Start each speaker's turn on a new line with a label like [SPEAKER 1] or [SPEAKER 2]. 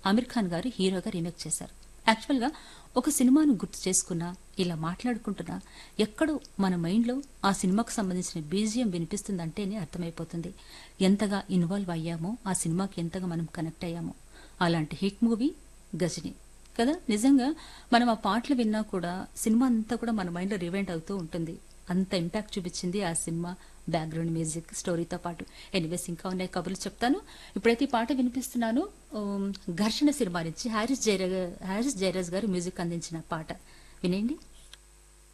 [SPEAKER 1] అమీర్ ఖాన్ గారు హీరోగా రీమేక్ చేశారు యాక్చువల్గా ఒక సినిమాను గుర్తు చేసుకున్నా ఇలా మాట్లాడుకుంటున్నా ఎక్కడో మన మైండ్లో ఆ సినిమాకు సంబంధించిన బీజియం వినిపిస్తుందంటేనే అర్థమైపోతుంది ఎంతగా ఇన్వాల్వ్ అయ్యామో ఆ సినిమాకి ఎంతగా మనం కనెక్ట్ అయ్యామో అలాంటి హిట్ మూవీ గజని కదా నిజంగా మనం ఆ పాటలు విన్నా కూడా సినిమా అంతా కూడా మన మైండ్లో రివైండ్ అవుతూ ఉంటుంది అంత ఇంపాక్ట్ చూపించింది ఆ సినిమా బ్యాక్గ్రౌండ్ మ్యూజిక్ స్టోరీతో పాటు ఎనీవేస్ ఇంకా ఉన్నాయి కబుర్లు చెప్తాను ఇప్పుడైతే ఈ పాట వినిపిస్తున్నాను ఉమ్, ఘర్షణ సినిమా నుంచి హారిస్ జయరాజ్ హారిస్ జయరాజ్ గారు మ్యూజిక్ అందించిన పాట వినండి